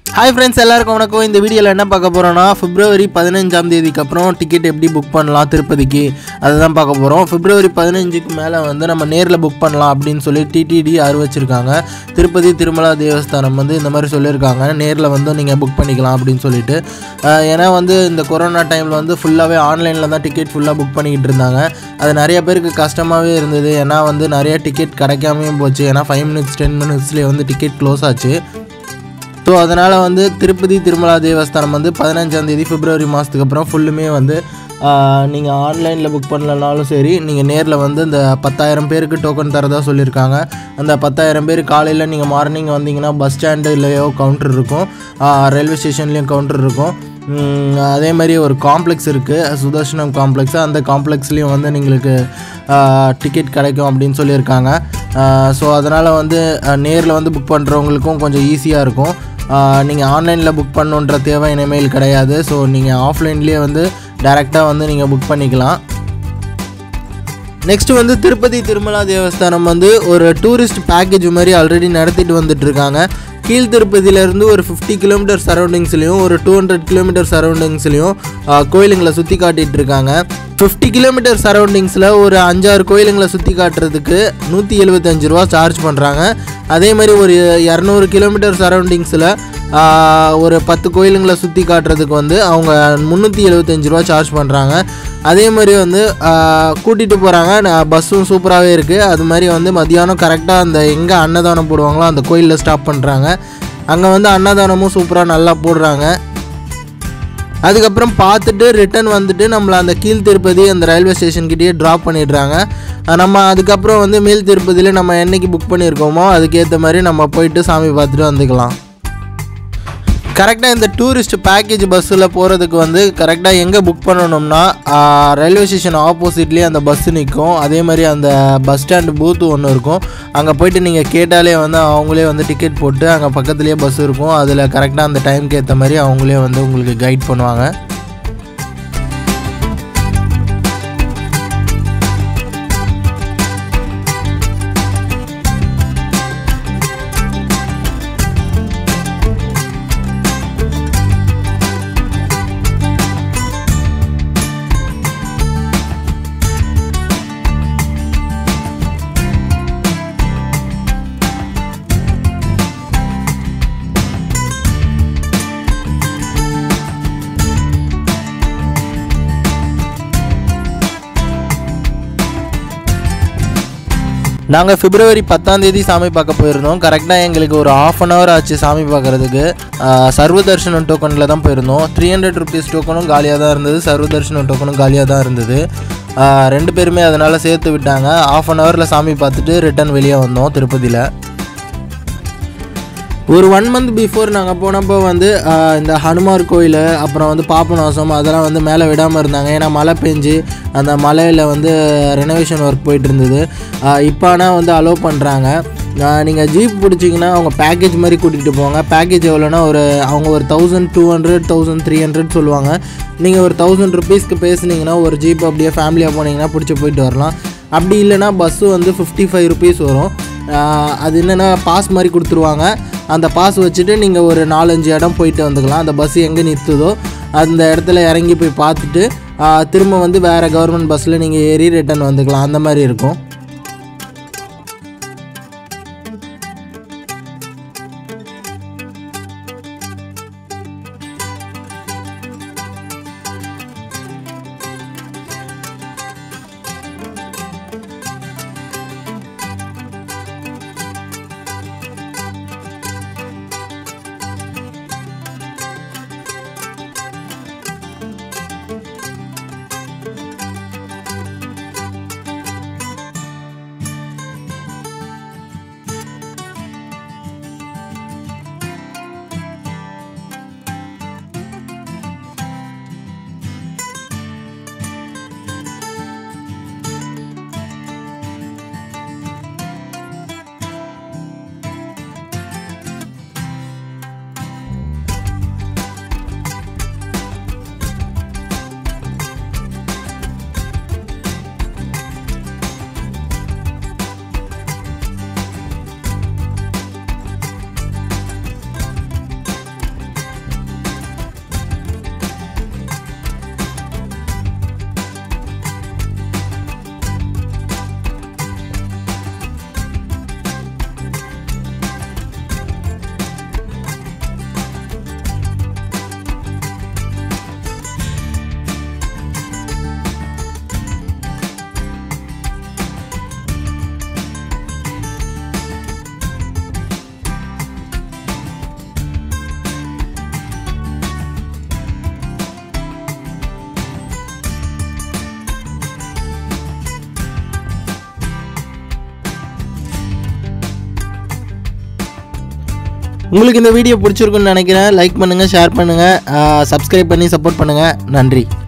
hi friends எல்லாருக்கும் வணக்கம் இந்த வீடியோவில் என்ன பார்க்க போகிறோம்னா பிப்ரவரி பதினஞ்சாம் தேதிக்கு அப்புறம் டிக்கெட் எப்படி புக் பண்ணலாம் திருப்பதிக்கு அதை தான் பார்க்க போகிறோம் பிப்ரவரி பதினஞ்சுக்கு மேலே வந்து நம்ம நேரில் புக் பண்ணலாம் அப்படின்னு சொல்லி டிடிடி அறிவிச்சிருக்காங்க திருப்பதி திருமலா தேவஸ்தானம் வந்து இந்த மாதிரி சொல்லியிருக்காங்க நேரில் வந்து நீங்கள் புக் பண்ணிக்கலாம் அப்படின்னு சொல்லிட்டு அஹ், ஏன்னா வந்து இந்த கொரோனா டைமில் வந்து ஃபுல்லாகவே ஆன்லைனில் தான் டிக்கெட் ஃபுல்லாக புக் பண்ணிக்கிட்டு இருந்தாங்க அது நிறைய பேருக்கு கஷ்டமாகவே இருந்தது ஏன்னா வந்து நிறைய டிக்கெட் கிடைக்காமையும் போச்சு ஏன்னா ஃபைவ் மினிட்ஸ் டென் மினிட்ஸ்லேயே வந்து டிக்கெட் க்ளோஸ் ஆச்சு ஸோ அதனால் வந்து திருப்பதி திருமலா தேவஸ்தானம் வந்து பதினஞ்சாம் தேதி பிப்ரவரி மாதத்துக்கு அப்புறம் ஃபுல்லுமே வந்து நீங்கள் ஆன்லைனில் புக் பண்ணலனாலும் சரி நீங்கள் நேரில் வந்து இந்த பத்தாயிரம் பேருக்கு டோக்கன் தரதா சொல்லியிருக்காங்க அந்த பத்தாயிரம் பேர் காலையில் நீங்கள் மார்னிங் வந்தீங்கன்னா பஸ் ஸ்டாண்டுலேயோ கவுண்டர் இருக்கும் ரயில்வே ஸ்டேஷன்லேயும் கவுண்டர் இருக்கும் உம், அதே மாதிரி ஒரு காம்ப்ளெக்ஸ் இருக்குது சுதர்ஷனம் காம்ப்ளெக்ஸ் அந்த காம்ப்ளெக்ஸ்லேயும் வந்து எங்களுக்கு டிக்கெட் கிடைக்கும் அப்படின்னு சொல்லியிருக்காங்க ஸோ அதனால் வந்து நேரில் வந்து புக் பண்ணுறவங்களுக்கும் கொஞ்சம் ஈஸியாக இருக்கும் நீங்கள் ஆன்லைனில் புக் பண்ணுன்ற தேவை இனிமேல் கிடையாது ஸோ நீங்கள் ஆஃப்லைன்லேயே வந்து டைரெக்டாக வந்து நீங்கள் புக் பண்ணிக்கலாம் நெக்ஸ்ட் வந்து திருப்பதி திருமலா தேவஸ்தானம் வந்து ஒரு டூரிஸ்ட் பேக்கேஜ் மாதிரி ஆல்ரெடி நடத்திட்டு வந்துட்டு இருக்காங்க கீழ் திருப்பதியிலேருந்து ஒரு ஃபிஃப்டி கிலோமீட்டர் சரௌண்டிங்ஸ்லையும் ஒரு டூ ஹண்ட்ரட் கிலோமீட்டர் சரௌண்டிங்ஸ்லையும் கோயிலுங்களை சுற்றி காட்டிட்டு இருக்காங்க ஃபிஃப்டி கிலோமீட்டர் சரௌண்டிங்ஸில் ஒரு அஞ்சாறு கோயிலுங்களை சுற்றி காட்டுறதுக்கு நூற்றி எழுபத்தஞ்சு ரூபா சார்ஜ் பண்ணுறாங்க அதே மாதிரி ஒரு இரநூறு கிலோமீட்டர் சரௌண்டிங்ஸில் ஒரு பத்து கோயிலுங்களை சுற்றி காட்டுறதுக்கு வந்து அவங்க முந்நூற்றி எழுபத்தஞ்சு ரூபா சார்ஜ் பண்ணுறாங்க அதே மாதிரி வந்து கூட்டிகிட்டு போகிறாங்க பஸ்ஸும் சூப்பராகவே இருக்குது அது மாதிரி வந்து மதியானம் கரெக்டாக அந்த எங்கே அன்னதானம் போடுவாங்களோ அந்த கோயிலில் ஸ்டாப் பண்ணுறாங்க அங்கே வந்து அன்னதானமும் சூப்பராக நல்லா போடுறாங்க அதுக்கப்புறம் பார்த்துட்டு ரிட்டர்ன் வந்துட்டு நம்மளை அந்த கீழ் திருப்பதி அந்த ரயில்வே ஸ்டேஷன்கிட்டயே ட்ராப் பண்ணிடுறாங்க அஹ் நம்ம அதுக்கப்புறம் வந்து மேல் திருப்பதியில் நம்ம என்னைக்கு புக் பண்ணியிருக்கோமோ அதுக்கேற்ற மாதிரி நம்ம போயிட்டு சாமி பார்த்துட்டு வந்துக்கலாம் கரெக்டாக இந்த டூரிஸ்ட் பேக்கேஜ் பஸ்ஸில் போகிறதுக்கு வந்து கரெக்டாக எங்கே புக் பண்ணணும்னா ஆஹ், ரயில்வே ஸ்டேஷன் ஆப்போசிட்லேயே அந்த பஸ்ஸு நிற்கும் அதே மாதிரி அந்த பஸ் ஸ்டாண்டு பூத்து ஒன்று இருக்கும் அங்கே போயிட்டு நீங்கள் கேட்டாலே வந்து அவங்களே வந்து டிக்கெட் போட்டு அங்கே பக்கத்துலேயே பஸ் இருக்கும் அதில் கரெக்டாக அந்த டைம்க்கு ஏற்ற மாதிரி அவங்களே வந்து உங்களுக்கு கைட் பண்ணுவாங்க நாங்கள் பிப்ரவரி பத்தாம் தேதி சாமி பார்க்க போயிருந்தோம் கரெக்டாக எங்களுக்கு ஒரு ஆஃப் அன் ஹவர் ஆச்சு சாமி பார்க்குறதுக்கு சர்வ தர்ஷனம் டோக்கனில் தான் போயிருந்தோம் த்ரீ ஹண்ட்ரட் ருபீஸ் டோக்கனும் காலியாக தான் இருந்தது சர்வ தர்ஷனம் டோக்கனும் காலியாக தான் இருந்தது ஆஹ் ரெண்டு பேருமே அதனால் சேர்த்து விட்டாங்க ஆஃப் அன் ஹவரில் சாமி பார்த்துட்டு ரிட்டர்ன் வெளியே வந்தோம் திருப்பதியில் ஒரு ஒன் மந்த் பிஃபோர் நாங்கள் போனப்போ வந்து ஆஹ், இந்த ஹனுமார் கோயில் அப்புறம் வந்து பாபநாசம் அதெல்லாம் வந்து மேலே விடாமல் இருந்தாங்க ஏன்னா மழை பெஞ்சு அந்த மலையில் வந்து ரெனோவேஷன் ஒர்க் போயிட்டு இருந்தது இப்போ ஆனால் வந்து அலோவ் பண்ணுறாங்க நீங்கள் ஜீப் பிடிச்சிங்கன்னா அவங்க பேக்கேஜ் மாதிரி கூட்டிகிட்டு போவாங்க பேக்கேஜ் எவ்வளோனா ஒரு அவங்க ஒரு thousand two hundred thousand three hundred சொல்லுவாங்க நீங்கள் ஒரு தௌசண்ட் ருபீஸ்க்கு பேசுனீங்கன்னா ஒரு ஜீப் அப்படியே ஃபேமிலியாக போனீங்கன்னா பிடிச்சி போயிட்டு வரலாம் அப்படி இல்லைன்னா பஸ்ஸு வந்து ஃபிஃப்டி ஃபைவ் ருபீஸ் வரும் ஆஹ் அது என்னென்னா பாஸ் மாதிரி கொடுத்துருவாங்க அந்த பாஸ் வச்சுட்டு நீங்கள் ஒரு நாலஞ்சு இடம் போயிட்டு வந்துக்கலாம் அந்த பஸ் எங்கே நிறுத்துதோ அந்த இடத்துல இறங்கி போய் பார்த்துட்டு ஆஹ் திரும்ப வந்து வேறு கவர்மெண்ட் பஸ்ஸில் நீங்கள் ஏறி ரிட்டர்ன் வந்துக்கலாம் அந்த மாதிரி இருக்கும் உங்களுக்கு இந்த வீடியோ பிடிச்சிருக்குன்னு நினைக்கிறேன் லைக் பண்ணுங்கள் ஷேர் பண்ணுங்கள் சப்ஸ்கிரைப் பண்ணி சப்போர்ட் பண்ணுங்கள் நன்றி